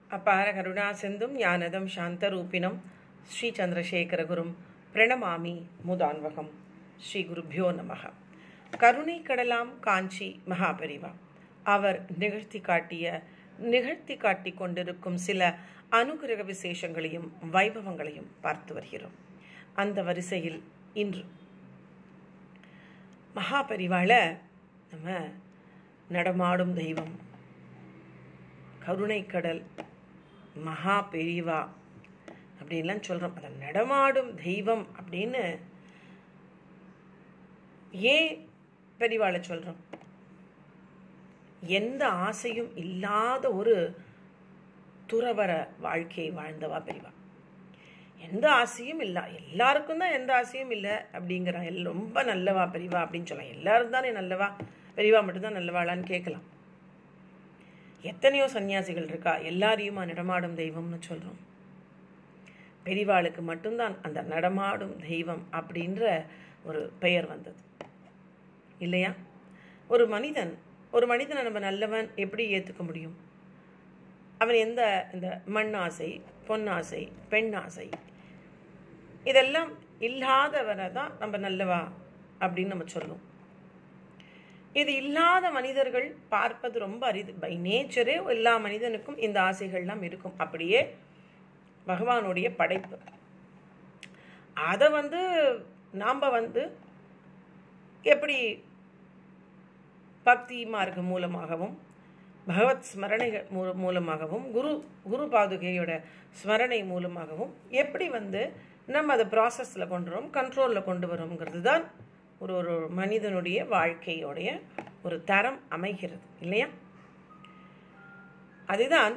அபார கருணா சிந்தும் ஞானதம் சாந்தரூபிணம் ஸ்ரீ சந்திரசேகரகுரும் பிரணமாமி முதான்வகம் ஸ்ரீ குருபியோ நமக கருணை கடலாம் காஞ்சி மகாபரிவா அவர் நிகழ்த்தி காட்டிய நிகழ்த்தி காட்டிக் கொண்டிருக்கும் சில அனுகிரக விசேஷங்களையும் வைபவங்களையும் பார்த்து வருகிறோம் அந்த வரிசையில் இன்று மகாபரிவாள நம்ம நடமாடும் தெய்வம் கருணைக்கடல் மகா பெரிவா அப்படின்லாம் சொல்கிறோம் அதை நடமாடும் தெய்வம் அப்படின்னு ஏன் பெரிவாளை சொல்கிறோம் எந்த ஆசையும் இல்லாத ஒரு துறவர வாழ்க்கையை வாழ்ந்தவா பெரிவா எந்த ஆசையும் இல்லை எல்லாருக்கும் தான் எந்த ஆசையும் இல்லை அப்படிங்கிறா எல் ரொம்ப நல்லவா பெரிவா அப்படின்னு சொல்லலாம் எல்லாரும் தானே நல்லவா பெரிவா மட்டும்தான் நல்லவாளான்னு கேட்கலாம் எத்தனையோ சன்னியாசிகள் இருக்கா எல்லாரையுமா நடமாடும் தெய்வம்னு சொல்கிறோம் பெரிவாளுக்கு மட்டும்தான் அந்த நடமாடும் தெய்வம் அப்படின்ற ஒரு பெயர் வந்தது இல்லையா ஒரு மனிதன் ஒரு மனிதனை நம்ம நல்லவன் எப்படி ஏற்றுக்க முடியும் அவன் எந்த இந்த மண் ஆசை பொன்னாசை பெண் ஆசை இதெல்லாம் இல்லாதவரை தான் நம்ம நல்லவா அப்படின்னு நம்ம சொல்லுவோம் இது இல்லாத மனிதர்கள் பார்ப்பது ரொம்ப அரிது பை நேச்சரே எல்லா மனிதனுக்கும் இந்த ஆசைகள்லாம் இருக்கும் அப்படியே பகவானுடைய படைப்பு அதை வந்து நாம் வந்து எப்படி பக்தி மார்க்கம் மூலமாகவும் பகவத் ஸ்மரணை மூலமாகவும் குரு குரு பாதுகையோட ஸ்மரணை மூலமாகவும் எப்படி வந்து நம்ம அதை ப்ராசஸில் கொண்டு வரோம் கண்ட்ரோலில் கொண்டு வரோங்கிறது தான் ஒரு ஒரு மனிதனுடைய வாழ்க்கையோடைய ஒரு தரம் அமைகிறது இல்லையா அதுதான்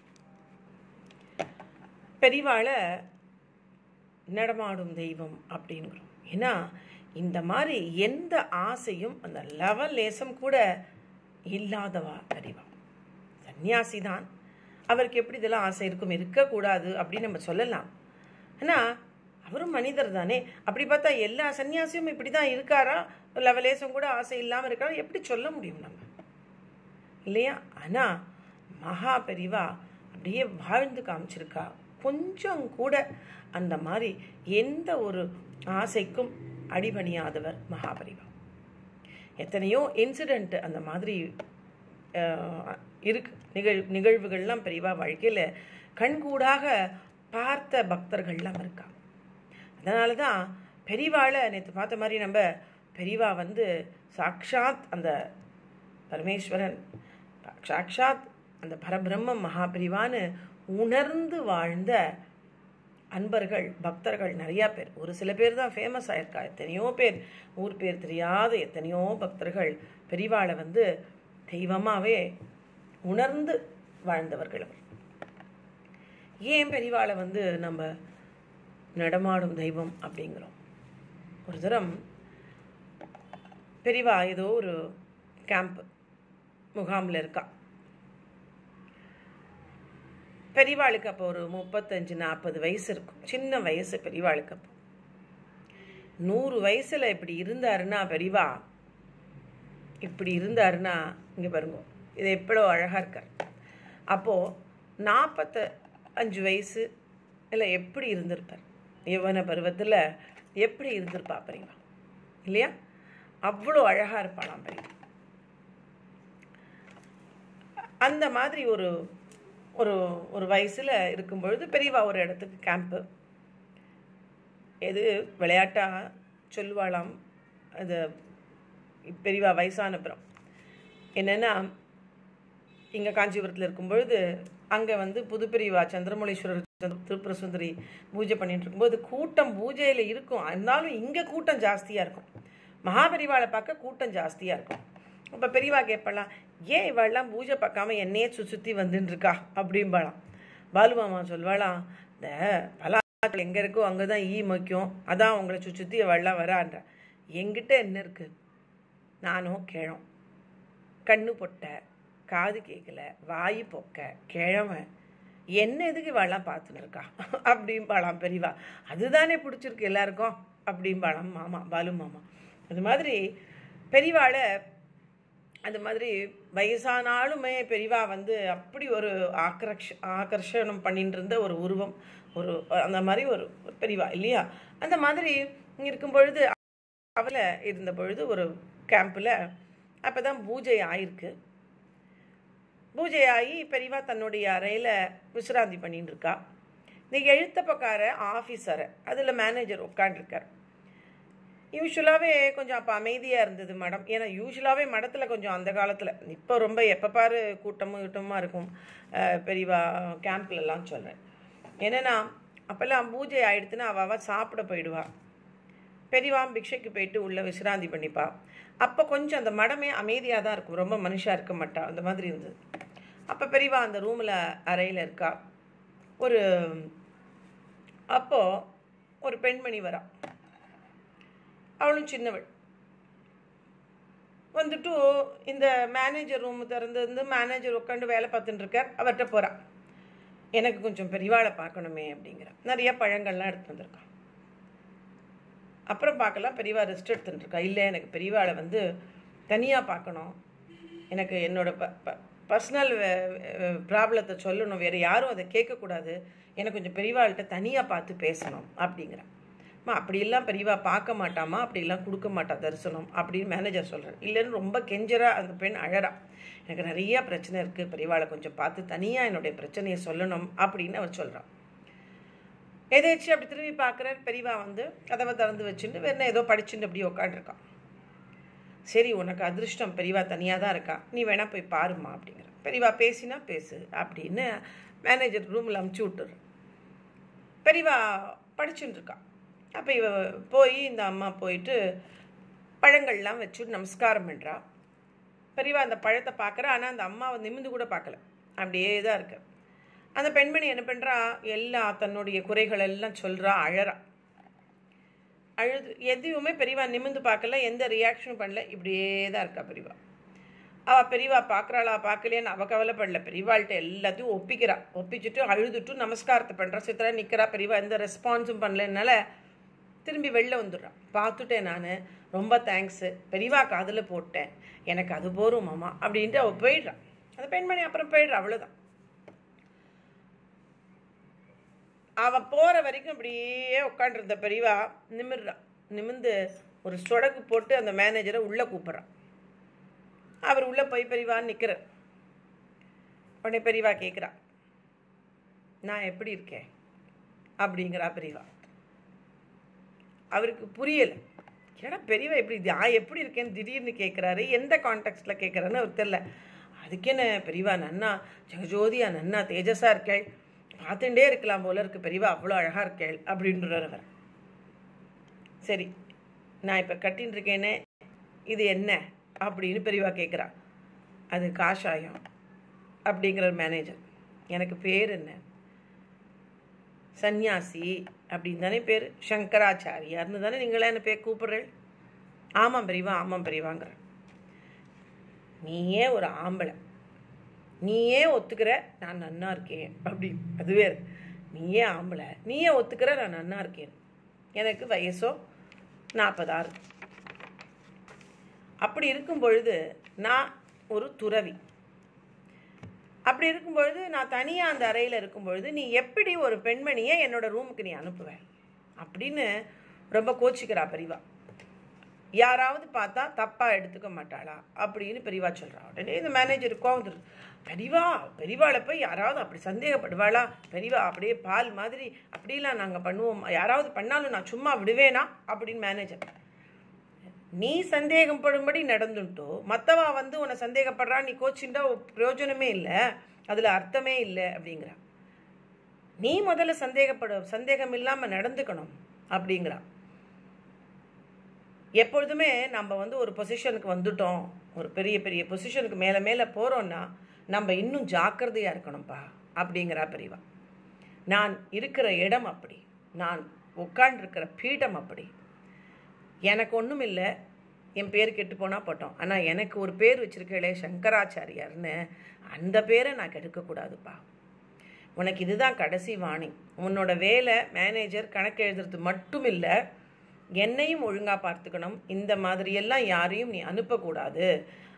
பெரிவாளை நடமாடும் தெய்வம் அப்படிங்கிறோம் ஏன்னா இந்த மாதிரி எந்த ஆசையும் அந்த லெவல் லேசம் கூட இல்லாதவா பெரிவா சன்னியாசி தான் அவருக்கு எப்படி இதெல்லாம் ஆசை இருக்கும் இருக்கக்கூடாது அப்படின்னு நம்ம சொல்லலாம் ஆனால் அவரும் மனிதர் தானே அப்படி பார்த்தா எல்லா சன்னியாசியும் இப்படி தான் இருக்காரா லெவலேசம் கூட ஆசை இல்லாமல் இருக்காரா எப்படி சொல்ல முடியும் நம்ம இல்லையா ஆனால் மகா பெரிவா அப்படியே வாழ்ந்து காமிச்சிருக்கா கொஞ்சம் கூட அந்த மாதிரி எந்த ஒரு ஆசைக்கும் அடிபணியாதவர் மகாபரிவா எத்தனையோ இன்சிடெண்ட் அந்த மாதிரி இருக்கு நிகழ் நிகழ்வுகள்லாம் பெரியவா வாழ்க்கையில் கண்கூடாக பார்த்த பக்தர்கள்லாம் இருக்கா அதனால தான் பெரிவாளை நேற்று பார்த்த மாதிரி நம்ம பெரிவா வந்து சாக்ஷாத் அந்த பரமேஸ்வரன் சாக்ஷாத் அந்த பரபிரம்ம மகாபிரிவான்னு உணர்ந்து வாழ்ந்த அன்பர்கள் பக்தர்கள் நிறையா பேர் ஒரு சில பேர் தான் ஃபேமஸ் ஆயிருக்கா எத்தனையோ பேர் ஊர் பேர் தெரியாத எத்தனையோ பக்தர்கள் பெரிவாளை வந்து தெய்வமாகவே உணர்ந்து வாழ்ந்தவர்கள் அவர் ஏன் பெரிவாளை வந்து நம்ம நடமாடும் தெய்வம் அப்படிங்கிறோம் ஒரு தரம் பெரிவா ஏதோ ஒரு கேம்ப் முகாமில் இருக்கா பெரிவாளுக்கு அப்போ ஒரு முப்பத்தஞ்சு நாற்பது வயசு இருக்கும் சின்ன வயசு பெரிவாளுக்கு அப்போ நூறு வயசில் இப்படி இருந்தாருன்னா பெரிவா இப்படி இருந்தாருன்னா இங்கே பாருங்க இது எப்பளோ அழகாக இருக்கார் அப்போது நாற்பத்த அஞ்சு வயசு இல்லை எப்படி இருந்திருப்பார் யவன பருவத்தில் எப்படி இருந்திருப்பா பெரியவா இல்லையா அவ்வளோ அழகாக இருப்பாளாம் பெரியவா அந்த மாதிரி ஒரு ஒரு ஒரு வயசில் இருக்கும் பொழுது பெரியவா ஒரு இடத்துக்கு கேம்ப்பு எது விளையாட்டாக சொல்லுவாளாம் அது பெரியவா வயசானப்புறம் என்னென்னா இங்கே காஞ்சிபுரத்தில் இருக்கும் பொழுது அங்கே வந்து புது பெரியவா சந்திரமௌலீஸ்வரர் திருப்புர சுந்தரி பூஜை பண்ணிட்டு இருக்கும்போது கூட்டம் பூஜையில் இருக்கும் இருந்தாலும் இங்கே கூட்டம் ஜாஸ்தியாக இருக்கும் மகாபெரிவாளை பார்க்க கூட்டம் ஜாஸ்தியாக இருக்கும் அப்போ பெரியவா கேட்பலாம் ஏன் இவாள்லாம் பூஜை பார்க்காம என்னையே சு சுற்றி வந்துட்டுருக்கா அப்படிம்பாளாம் பாலுமாமா சொல்வாளாம் இந்த பலாக்கள் எங்கே இருக்கோ அங்கே தான் ஈ மொய்க்கும் அதான் உங்களை சு சுற்றி இவாள்லாம் வரான்ற எங்கிட்ட என்ன இருக்குது நானும் கிழம் கண்ணு பொட்ட காது கேட்கல வாய் பொக்க கிழமை என்ன எதுக்கு இவாள்லாம் பார்த்துன்னு இருக்கா அப்படிம்பாளாம் பெரியவா அதுதானே பிடிச்சிருக்கு எல்லாருக்கும் அப்படிம்பாளாம் மாமா பாலு மாமா அது மாதிரி பெரியவாளை அது மாதிரி வயசானாலுமே பெரியவா வந்து அப்படி ஒரு ஆக்கர்ஷ ஆகர்ஷணம் பண்ணிட்டு இருந்த ஒரு உருவம் ஒரு அந்த மாதிரி ஒரு ஒரு பெரியவா இல்லையா அந்த மாதிரி இருக்கும் பொழுது அவளை இருந்த பொழுது ஒரு கேம்பில் அப்போ தான் பூஜை ஆயிருக்கு பூஜை ஆகி பெரியவா தன்னுடைய அறையில் விசிராந்தி பண்ணிட்டு இருக்கா இந்த எழுத்தப்பக்கார ஆஃபீஸரை அதில் மேனேஜர் உட்காண்டிருக்கார் யூஸ்வலாகவே கொஞ்சம் அப்போ அமைதியாக இருந்தது மடம் ஏன்னா யூஸ்வலாகவே மடத்தில் கொஞ்சம் அந்த காலத்தில் இப்போ ரொம்ப எப்போ பாரு கூட்டமும் கூட்டமாக இருக்கும் அஹ், பெரியவா கேம்ப்லலாம் சொல்கிறேன் என்னென்னா அப்போல்லாம் பூஜை ஆயிடுத்துன்னா அவள் அவள் சாப்பிட போயிடுவா பெரியவா பிக்ஷைக்கு போயிட்டு உள்ளே விசிராந்தி பண்ணிப்பா அப்போ கொஞ்சம் அந்த மடமே அமைதியாக தான் இருக்கும் ரொம்ப மனுஷா இருக்க மாட்டா அந்த மாதிரி இருந்தது அப்போ பெரியவா அந்த ரூமில் அறையில் இருக்கா ஒரு அப்போது ஒரு பெண்மணி வரா அவளும் சின்னவள் வந்துட்டு இந்த மேனேஜர் ரூம் திறந்து மேனேஜர் உட்காந்து வேலை பார்த்துட்டு இருக்கார் அவர்கிட்ட போகிறா எனக்கு கொஞ்சம் பெரியவாளை பார்க்கணுமே அப்படிங்கிற நிறைய பழங்கள்லாம் எடுத்து வந்திருக்கான் அப்புறம் பார்க்கலாம் பெரியவா ரெஸ்ட் எடுத்துட்டு இருக்கா இல்லை எனக்கு பெரியவாளை வந்து தனியாக பார்க்கணும் எனக்கு என்னோட ப ப பர்சனல் ப்ராப்ளத்தை சொல்லணும் வேறு யாரும் அதை கேட்கக்கூடாது எனக்கு கொஞ்சம் பெரியவாள்கிட்ட தனியாக பார்த்து பேசணும் அப்படிங்கிறேன் அம்மா அப்படியெல்லாம் பெரியவா பார்க்க மாட்டாமா அப்படிலாம் கொடுக்க மாட்டா தரிசனம் அப்படின்னு மேனேஜர் சொல்கிறார் இல்லைன்னு ரொம்ப கெஞ்சரா அந்த பெண் அழறா எனக்கு நிறைய பிரச்சனை இருக்குது பெரியவாளை கொஞ்சம் பார்த்து தனியாக என்னுடைய பிரச்சனையை சொல்லணும் அப்படின்னு அவர் சொல்கிறான் எதாச்சு அப்படி திரும்பி பார்க்குறார் பெரியவா வந்து கதவை திறந்து வச்சுட்டு வேறு ஏதோ படிச்சுட்டு அப்படியே உட்காந்துருக்கான் சரி உனக்கு அதிர்ஷ்டம் பெரியவா தனியாக தான் இருக்கா நீ வேணா போய் பாருமா அப்படிங்கிற பெரியவா பேசினா பேசு அப்படின்னு மேனேஜர் ரூமில் அமுச்சு விட்டுரு பெரியவா படிச்சுட்டு இருக்கா அப்போ இவ போய் இந்த அம்மா போயிட்டு பழங்கள்லாம் வச்சு நமஸ்காரம் பண்ணுறா பெரியவா அந்த பழத்தை பார்க்குறா ஆனால் அந்த அம்மாவை நிமிந்து கூட பார்க்கல அப்படியே தான் இருக்கு அந்த பெண்மணி என்ன பண்ணுறா எல்லா தன்னுடைய குறைகள் எல்லாம் சொல்கிறா அழறா அழுது எதுவுமே பெரியவா நிமிந்து பார்க்கல எந்த ரியாக்ஷனும் பண்ணல இப்படியே தான் இருக்கா பெரியவா அவள் பெரியவா பார்க்குறாளா பார்க்கலையான்னு அவள் கவலைப்படல பெரியவாள்கிட்ட எல்லாத்தையும் ஒப்பிக்கிறா ஒப்பிச்சுட்டு அழுதுட்டு நமஸ்காரத்தை பண்ணுறா சித்திரா நிற்கிறா பெரியவா எந்த ரெஸ்பான்ஸும் பண்ணலனால திரும்பி வெளில வந்துடுறான் பார்த்துட்டேன் நான் ரொம்ப தேங்க்ஸு பெரியவா காதில் போட்டேன் எனக்கு அது போரும் மாமா அப்படின்ட்டு அவள் போயிடுறான் அந்த பெண்மணி அப்புறம் போயிடுறா அவ்வளோதான் அவன் போகிற வரைக்கும் அப்படியே உட்காண்டிருந்த பெரியவா நிமிர்றான் நிமிர்ந்து ஒரு சொடக்கு போட்டு அந்த மேனேஜரை உள்ளே கூப்பிட்றான் அவர் உள்ளே போய் பெரியவான்னு நிற்கிறார் உடனே பெரியவா கேட்குறா நான் எப்படி இருக்கேன் அப்படிங்கிறா பெரியவா அவருக்கு புரியலை ஏன்னா பெரியவா எப்படி நான் எப்படி இருக்கேன்னு திடீர்னு கேட்குறாரு எந்த கான்டெக்ட்டில் கேட்குறான்னு அவர் தெரில அதுக்கு என்ன பெரியவா நன்னா ஜெகஜோதியா நன்னா தேஜஸா இருக்கேள் பார்த்துட்டே இருக்கலாம் போல இருக்கு பெரியவா அவ்வளோ அழகாக இருக்கேள் அப்படின்றார் அவர் சரி நான் இப்போ கட்டின்னு இருக்கேனே இது என்ன அப்படின்னு பெரியவா கேட்குறா அது காஷாயம் அப்படிங்கிற மேனேஜர் எனக்கு பேர் என்ன சந்நியாசி அப்படின்னு தானே பேர் சங்கராச்சாரியார்னு தானே நீங்களே என்ன பேர் கூப்பிடுறேன் ஆமாம் பெரியவா ஆமாம் பெரியவாங்கிற நீயே ஒரு ஆம்பளை நீயே ஒத்துக்கிற நான் நன்னா இருக்கேன் அப்படி அதுவே இருக்கு. நீயே ஆம்பளை நீயே ஒத்துக்கிற நான் நன்னா இருக்கேன் எனக்கு வயசோ நாற்பதாறு அப்படி இருக்கும் பொழுது நான் ஒரு துறவி அப்படி இருக்கும் பொழுது நான் தனியாக அந்த அறையில் இருக்கும் பொழுது நீ எப்படி ஒரு பெண்மணியை என்னோட ரூமுக்கு நீ அனுப்புவ அப்படின்னு ரொம்ப கோச்சிக்கிறா பெரியவா யாராவது பார்த்தா தப்பாக எடுத்துக்க மாட்டாளா அப்படின்னு பெரியவா சொல்கிறா உடனே இந்த மேனேஜர் கோவந்துரு பெரியவா பெரியவாளை போய் யாராவது அப்படி சந்தேகப்படுவாளா பெரியவா அப்படியே பால் மாதிரி அப்படிலாம் நாங்கள் பண்ணுவோம் யாராவது பண்ணாலும் நான் சும்மா விடுவேனா அப்படின்னு மேனேஜர் நீ சந்தேகப்படும்படி நடந்துட்டோ மற்றவா வந்து உன்னை சந்தேகப்படுறா நீ கோச்சிண்டா பிரயோஜனமே இல்லை அதில் அர்த்தமே இல்லை அப்படிங்கிறா நீ முதல்ல சந்தேகப்பட சந்தேகம் இல்லாமல் நடந்துக்கணும் அப்படிங்கிறா எப்பொழுதுமே நம்ம வந்து ஒரு பொசிஷனுக்கு வந்துட்டோம் ஒரு பெரிய பெரிய பொசிஷனுக்கு மேலே மேலே போகிறோன்னா நம்ம இன்னும் ஜாக்கிரதையாக இருக்கணும்ப்பா அப்படிங்கிறா பெரியவா நான் இருக்கிற இடம் அப்படி நான் உட்காண்டிருக்கிற பீடம் அப்படி எனக்கு ஒன்றும் இல்லை என் பேர் கெட்டு போனால் போட்டோம் ஆனால் எனக்கு ஒரு பேர் வச்சிருக்கேளே சங்கராச்சாரியார்னு அந்த பேரை நான் கெடுக்கக்கூடாதுப்பா உனக்கு இதுதான் கடைசி வாணி உன்னோட வேலை மேனேஜர் கணக்கு எழுதுறது மட்டும் இல்லை என்னையும் ஒழுங்காக பார்த்துக்கணும் இந்த மாதிரியெல்லாம் யாரையும் நீ அனுப்பக்கூடாது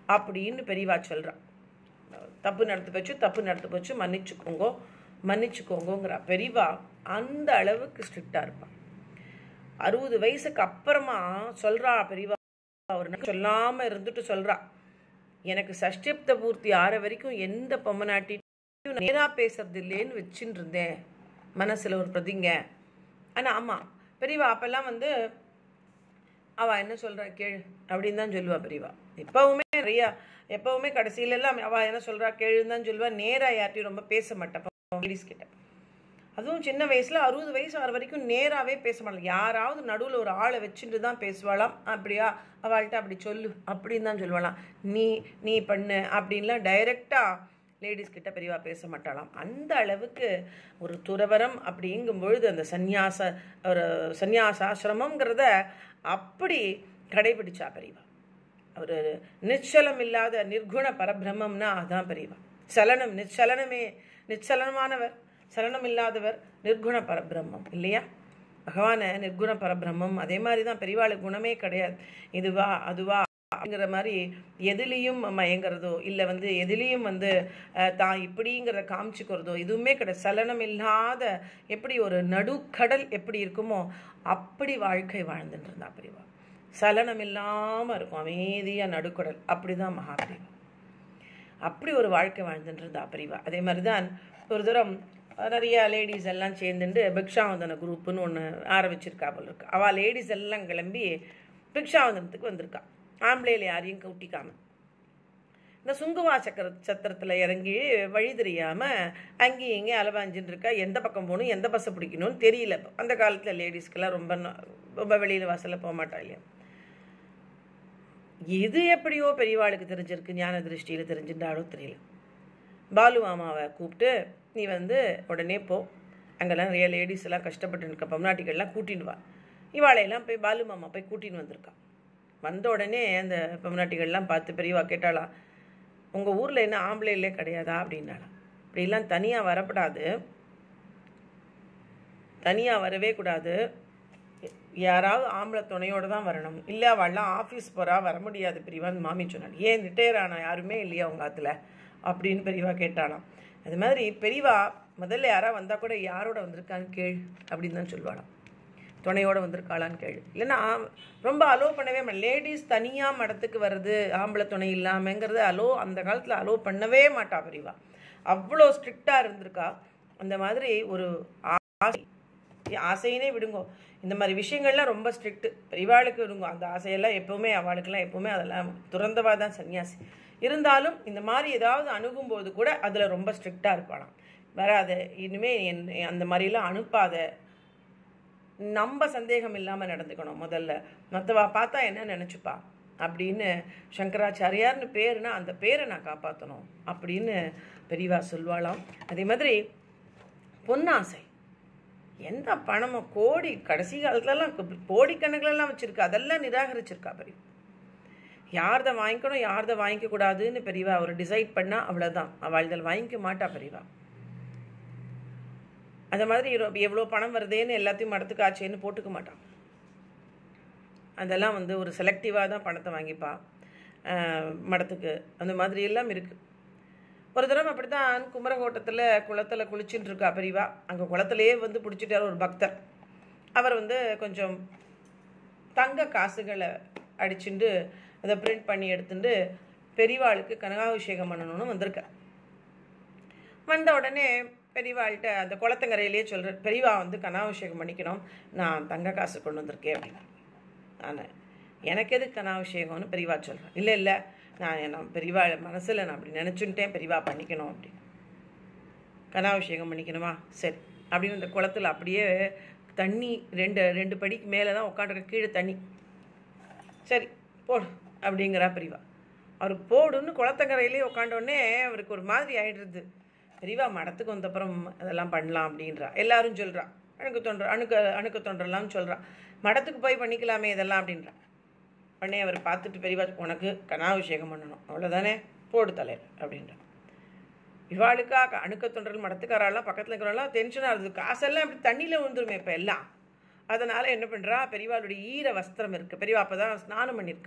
அப்படின்னு பெரியவா சொல்கிறான் தப்பு நடத்து போச்சு தப்பு நடத்து போச்சு மன்னிச்சுக்கோங்க மன்னிச்சுக்கோங்கங்கிறா பெரியவா அந்த அளவுக்கு ஸ்ட்ரிக்டாக இருப்பான் அறுபது வயசுக்கு அப்புறமா சொல்கிறா பெரியவா அவர் சொல்லாமல் இருந்துட்டு சொல்கிறா எனக்கு சஷ்டிப்த பூர்த்தி ஆற வரைக்கும் எந்த பொம்மநாட்டியும் நேராக பேசுறது இல்லைன்னு வச்சுட்டு இருந்தேன் மனசில் ஒரு பிரதிங்க ஆனால் ஆமாம் பெரியவா அப்போல்லாம் வந்து அவள் என்ன சொல்கிறா கேளு அப்படின்னு தான் சொல்லுவா பெரியவா எப்போவுமே நிறையா எப்போவுமே கடைசியிலெல்லாம் அவள் என்ன சொல்கிறா கேளுன்னு தான் சொல்லுவா நேராக யார்ட்டையும் ரொம்ப பேச மாட்டேன் லேடிஸ் கிட்ட அதுவும் சின்ன வயசில் அறுபது வயசு ஆறு வரைக்கும் நேராகவே பேச மாட்டாங்க யாராவது நடுவில் ஒரு ஆளை வச்சுட்டு தான் பேசுவாளாம் அப்படியா அவள்கிட்ட அப்படி சொல்லு அப்படின்னு தான் சொல்லுவாளாம் நீ நீ பண்ணு அப்படின்லாம் டைரெக்டாக லேடிஸ் கிட்ட பெரியவா பேச மாட்டாளாம் அந்த அளவுக்கு ஒரு துறவரம் அப்படிங்கும் பொழுது அந்த சந்நியாச ஒரு சந்நியாசாசிரமங்கிறத அப்படி கடைபிடிச்சா பெரியவா ஒரு நிச்சலம் இல்லாத நிர்குண பரபிரம்மம்னா அதான் பெரியவா சலனம் நிச்சலனமே நிச்சலனமானவர் சலனம் இல்லாதவர் நிர்குண பரபிரம்மம் இல்லையா பகவான நிர்குண பரபிரம்மம் அதே மாதிரி தான் பெரியவாளுக்கு குணமே கிடையாது இதுவா அதுவா அப்படிங்கிற மாதிரி எதுலேயும் மயங்கிறதோ இல்லை வந்து எதுலேயும் வந்து தான் இப்படிங்கிறத காமிச்சுக்கிறதோ எதுவுமே கிடையாது சலனம் இல்லாத எப்படி ஒரு நடுக்கடல் எப்படி இருக்குமோ அப்படி வாழ்க்கை வாழ்ந்துட்டு இருந்தா பெரியவா சலனம் இல்லாமல் இருக்கும் அமைதியாக நடுக்கடல் அப்படி தான் மகாபிரிவா அப்படி ஒரு வாழ்க்கை வாழ்ந்துட்டு இருந்தா பிரிவா அதே மாதிரி தான் ஒரு தூரம் நிறைய லேடிஸ் எல்லாம் சேர்ந்துட்டு பிக்ஷாவந்தன குரூப்புன்னு ஒன்று ஆரம்பிச்சிருக்கா போல இருக்கு அவள் லேடிஸ் எல்லாம் கிளம்பி பிக்ஷாவந்தனத்துக்கு வந்திருக்கா ஆம்பளையில் யாரையும் கூட்டிக்காம இந்த சுங்குவா சக்கர சத்திரத்தில் இறங்கி வழி தெரியாமல் அங்கேயும் இங்கேயும் அலவாஞ்சின்னு இருக்கா எந்த பக்கம் போகணும் எந்த பஸ்ஸை பிடிக்கணும்னு தெரியல அந்த காலத்தில் லேடிஸ்க்கெல்லாம் ரொம்ப ரொம்ப வெளியில் வாசலில் போக மாட்டா இல்லையா இது எப்படியோ பெரியவாளுக்கு தெரிஞ்சிருக்கு ஞான திருஷ்டியில் தெரிஞ்சுட்டாலோ தெரியல பாலு மாமாவை கூப்பிட்டு நீ வந்து உடனே போ அங்கெல்லாம் நிறைய லேடிஸ் எல்லாம் கஷ்டப்பட்டு இருக்க பொம்நாட்டிகள்லாம் கூட்டின்னு வா இவாளையெல்லாம் போய் பாலு மாமா போய் கூட்டின்னு வந்திருக்கான் வந்த உடனே அந்த பொம்நாட்டிகள்லாம் பார்த்து பெரியவா கேட்டாளா உங்கள் ஊரில் என்ன ஆம்பளையிலே கிடையாதா அப்படின்னாலாம் இப்படிலாம் தனியாக வரப்படாது தனியாக வரவே கூடாது யாராவது ஆம்பளை துணையோடு தான் வரணும் இல்லை அவள்லாம் ஆஃபீஸ் போகிறா வர முடியாது பெரியவான்னு மாமி சொன்னாள் ஏன் ரிட்டையர் ஆனா யாருமே இல்லையா உங்கள் ஆற்றுல அப்படின்னு பெரியவா கேட்டாலாம் அது மாதிரி பெரியவா முதல்ல யாராவது வந்தால் கூட யாரோட வந்திருக்கான்னு கேள் அப்படின்னு தான் சொல்லுவாளாம் துணையோடு வந்திருக்காளான்னு கேள் இல்லைன்னா ரொம்ப அலோ பண்ணவே மாட்டேன் லேடிஸ் தனியாக மடத்துக்கு வர்றது ஆம்பளை துணை இல்லாமங்கிறது அலோ அந்த காலத்தில் அலோ பண்ணவே மாட்டா பெரியவா அவ்வளோ ஸ்ட்ரிக்டாக இருந்திருக்கா அந்த மாதிரி ஒரு ஆசை ஆசையினே விடுங்கோ இந்த மாதிரி விஷயங்கள்லாம் ரொம்ப ஸ்ட்ரிக்ட்டு பெரியவாளுக்கு விடுங்கோ அந்த ஆசையெல்லாம் எப்போவுமே அவளுக்கெல்லாம் எப்போவுமே அதெல்லாம் துறந்தவா தான் சன்னியாசி இருந்தாலும் இந்த மாதிரி ஏதாவது அணுகும்போது கூட அதில் ரொம்ப ஸ்ட்ரிக்டாக இருப்பாளாம் வராத இனிமே என் அந்த மாதிரிலாம் அனுப்பாத நம்ம சந்தேகம் இல்லாமல் நடந்துக்கணும் முதல்ல மற்றவா பார்த்தா என்ன நினச்சிப்பா அப்படின்னு சங்கராச்சாரியார்னு பேருனா அந்த பேரை நான் காப்பாற்றணும் அப்படின்னு பெரியவா சொல்வாளாம் அதே மாதிரி பொன்னாசை எந்த பணமோ கோடி கடைசி காலத்துலலாம் கோடிக்கணக்கிலலாம் வச்சுருக்கா அதெல்லாம் நிராகரிச்சிருக்கா பெரியவா யார்தை வாங்கிக்கணும் யார்தை வாங்கிக்க கூடாதுன்னு பெரியவா அவர் டிசைட் பண்ணால் அவ்வளோதான் அவள் இதில் வாங்கிக்க மாட்டா பெரியவா அந்த மாதிரி எவ்வளோ பணம் வருதேன்னு எல்லாத்தையும் மடத்துக்கு ஆச்சேன்னு போட்டுக்க மாட்டான் அதெல்லாம் வந்து ஒரு செலக்டிவாக தான் பணத்தை வாங்கிப்பா மடத்துக்கு அந்த மாதிரி எல்லாம் இருக்குது ஒரு தடவை அப்படி தான் குமரகோட்டத்தில் குளத்தில் குளிச்சுட்டு இருக்கா பெரியவா அங்கே குளத்துலையே வந்து பிடிச்சிட்டார் ஒரு பக்தர் அவர் வந்து கொஞ்சம் தங்க காசுகளை அடிச்சுட்டு அதை பிரிண்ட் பண்ணி எடுத்துட்டு பெரியவாளுக்கு கனகாபிஷேகம் பண்ணணும்னு வந்திருக்கார் வந்த உடனே பெரியவாள்கிட்ட அந்த குளத்தங்கரையிலேயே சொல்கிறார் பெரியவா வந்து கனாபிஷேகம் பண்ணிக்கணும் நான் தங்க காசு கொண்டு வந்திருக்கேன் அப்படின்னா நான் எனக்கு எது கனாபிஷேகம்னு பெரியவா சொல்கிறேன் இல்லை இல்லை நான் நான் பெரியவா மனசில் நான் அப்படி நினச்சுட்டேன் பெரியவா பண்ணிக்கணும் அப்படின்னு கனாபிஷேகம் பண்ணிக்கணுமா சரி அப்படின்னு இந்த குளத்தில் அப்படியே தண்ணி ரெண்டு ரெண்டு படிக்கு மேலே தான் உட்காந்துருக்க கீழே தண்ணி சரி போடு அப்படிங்கிறா பெரியவா அவர் போடுன்னு குளத்தங்கரையிலே உட்காண்டோடனே அவருக்கு ஒரு மாதிரி ஆயிடுறது பெரியவா மடத்துக்கு வந்தப்புறம் அதெல்லாம் பண்ணலாம் அப்படின்றா எல்லாரும் சொல்கிறா அணுக்கு தொன்ற அணுக்க அணுக்க தொன்றலாம்னு சொல்கிறா மடத்துக்கு போய் பண்ணிக்கலாமே இதெல்லாம் அப்படின்றா உடனே அவர் பார்த்துட்டு பெரியவா உனக்கு கனாபிஷேகம் பண்ணணும் அவ்வளோதானே போடு தலையில் அப்படின்றா இவாளுக்கா அணுக்க தொண்டல் மடத்துக்காரெல்லாம் பக்கத்தில் இருக்கிறவங்களாம் டென்ஷனாக இருக்குது காசெல்லாம் இப்படி தண்ணியில் விழுந்துருமே இப்போ எல்லாம் அதனால் என்ன பண்ணுறா பெரியவாளுடைய ஈர வஸ்திரம் இருக்குது பெரியவா அப்போ தான் ஸ்நானம் பண்ணியிருக்கா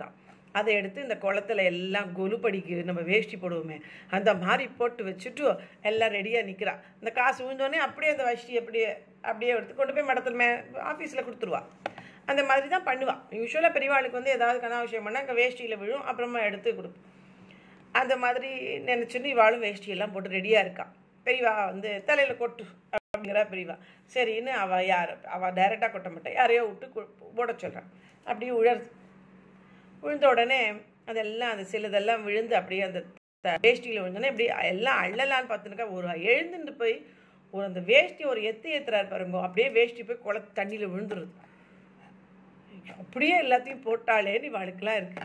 அதை எடுத்து இந்த குளத்துல எல்லாம் கொலுப்படிக்கு நம்ம வேஷ்டி போடுவோமே அந்த மாதிரி போட்டு வச்சுட்டு எல்லாம் ரெடியாக நிற்கிறா இந்த காசு விழுந்தோடனே அப்படியே அந்த வஷ்டி அப்படியே அப்படியே எடுத்து கொண்டு போய் மடத்துல மே ஆஃபீஸில் கொடுத்துருவா அந்த மாதிரி தான் பண்ணுவா யூஸ்வலாக பெரியவாளுக்கு வந்து ஏதாவது கனாவிஷயம் பண்ணால் அங்கே வேஷ்டியில் விழும் அப்புறமா எடுத்து கொடுப்போம் அந்த மாதிரி நினச்சின்னு இவாளும் வேஷ்டியெல்லாம் போட்டு ரெடியாக இருக்கா பெரியவா வந்து தலையில் கொட்டு அப்படிங்கிறா பெரியவா சரின்னு அவள் யார் அவள் டைரெக்டாக கொட்ட மாட்டா யாரையோ விட்டு கு- போட சொல்கிறான் அப்படியே உழருது விழுந்த உடனே அதெல்லாம் அந்த சிலதெல்லாம் விழுந்து அப்படியே அந்த த- வேஷ்டியில் விழுந்தோடனே இப்படி எல்லாம் அள்ளலான்னு பார்த்துருக்கா ஒரு எழுந்துட்டு போய் ஒரு அந்த வேஷ்டி ஒரு எத்து ஏத்துறாரு பாருங்க அப்படியே வேஷ்டி போய் குள தண்ணியில் விழுந்துருது அப்படியே எல்லாத்தையும் போட்டாலேன்னு இவாளுக்கெல்லாம் இருக்கு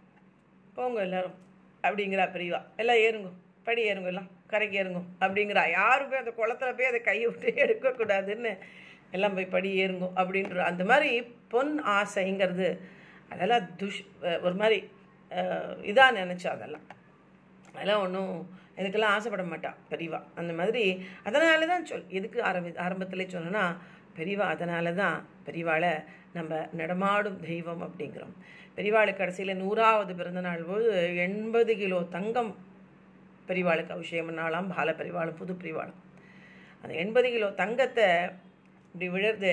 போங்க எல்லாரும் அப்படிங்கிறா பெரியவா எல்லாம் ஏறுங்க படி ஏறுங்க எல்லாம் கரைக்கு ஏறுங்க அப்படிங்கிறா யாரும் போய் அந்த குளத்துல போய் அதை கையை விட்டு எடுக்கக்கூடாதுன்னு எல்லாம் போய் படி ஏறுங்க அப்படின்ற அந்த மாதிரி பொன் ஆசைங்கிறது அதெல்லாம் துஷ் அஹ் ஒரு மாதிரி இதாக நினச்சா அதெல்லாம் அதெல்லாம் ஒன்றும் இதுக்கெல்லாம் ஆசைப்பட மாட்டா பெரியவா அந்த மாதிரி அதனால தான் சொல் எதுக்கு ஆரம்பி ஆரம்பத்திலே சொன்னேன்னா பெரியவா அதனால தான் பெரியவாளை நம்ம நடமாடும் தெய்வம் அப்படிங்கிறோம் பெரியவாளுக்கு கடைசியில் நூறாவது பிறந்த நாள் போது எண்பது கிலோ தங்கம் பெரியவாளுக்கு அபிஷேகம் பண்ணாலாம் பால பெரியவாளும் புது பெரியவாளும் அந்த எண்பது கிலோ தங்கத்தை இப்படி விழுறது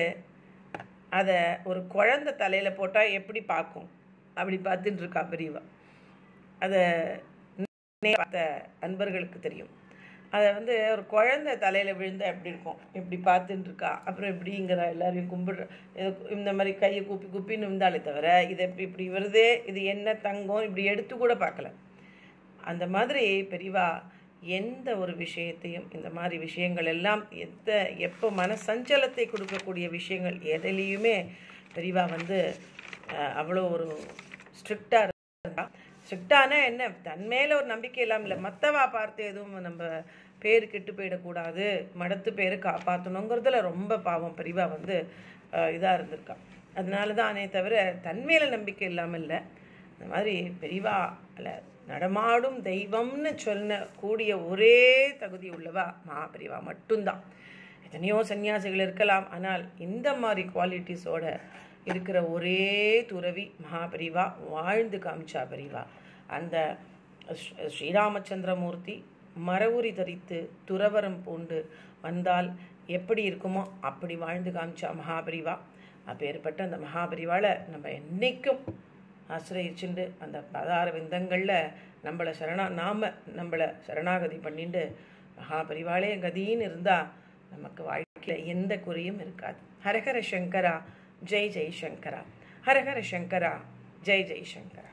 அதை ஒரு குழந்தை தலையில் போட்டால் எப்படி பார்க்கும் அப்படி பார்த்துட்டு இருக்கா பெரியவா அதை நே- பார்த்த அன்பர்களுக்கு தெரியும் அதை வந்து ஒரு குழந்தை தலையில் விழுந்தா எப்படி இருக்கும் இப்படி பார்த்துட்டு இருக்கா அப்புறம் இப்படிங்கிற எல்லாரையும் கும்பிடுற இது இந்த மாதிரி கையை கூப்பி கூப்பின்னு இருந்தாலே தவிர இது எப்படி இப்படி வருதே இது என்ன தங்கம் இப்படி எடுத்து கூட பார்க்கல அந்த மாதிரி பெரியவா எந்த ஒரு விஷயத்தையும் இந்த மாதிரி விஷயங்கள் எல்லாம் எந்த எப்போ மனசஞ்சலத்தை கொடுக்கக்கூடிய விஷயங்கள் எதுலேயுமே பெரியவா வந்து அஹ், அவ்வளோ ஒரு ஸ்ட்ரிக்டாக இருந்தா ஸ்ட்ரிக்டானா என்ன தன் மேல ஒரு நம்பிக்கை இல்லாமல் இல்லை மற்றவா பார்த்து எதுவும் நம்ம பேர் கெட்டு போயிடக்கூடாது மடத்து பேரை காப்பாற்றணுங்கிறதுல ரொம்ப பாவம் பெரியவா வந்து இதாக இருந்திருக்கா அதனால தானே தவிர தன் மேல நம்பிக்கை இல்லாமல் இல்லை இந்த மாதிரி பெரியவா அல்ல நடமாடும் தெய்வம்னு சொன்ன கூடிய ஒரே தகுதி உள்ளவா மகா பெரியவா மட்டும்தான் எத்தனையோ சன்னியாசிகள் இருக்கலாம் ஆனால் இந்த மாதிரி குவாலிட்டிஸோட இருக்கிற ஒரே துறவி மகாபரிவா வாழ்ந்து காமிச்சா பெரிவா அந்த ஸ்ரீ- ஸ்ரீராமச்சந்திரமூர்த்தி மரவுரி தரித்து துறவரம் பூண்டு வந்தால் எப்படி இருக்குமோ அப்படி வாழ்ந்து காமிச்சா மகாபரிவா அப்பேற்பட்ட அந்த மகாபரிவாளை நம்ம என்னைக்கும் ஆசிரியச்சுண்டு அந்த பதார விந்தங்களில் நம்மளை சரணா நாம நம்மளை சரணாகதி பண்ணிட்டு மகாபரிவாளே கதின்னு இருந்தால் நமக்கு வாழ்க்கையில் எந்த குறையும் இருக்காது ஹரஹர சங்கரா ஜெய் ஜெய் சங்கரா ஹரஹர சங்கரா ஜெய் ஜெய் சங்கரா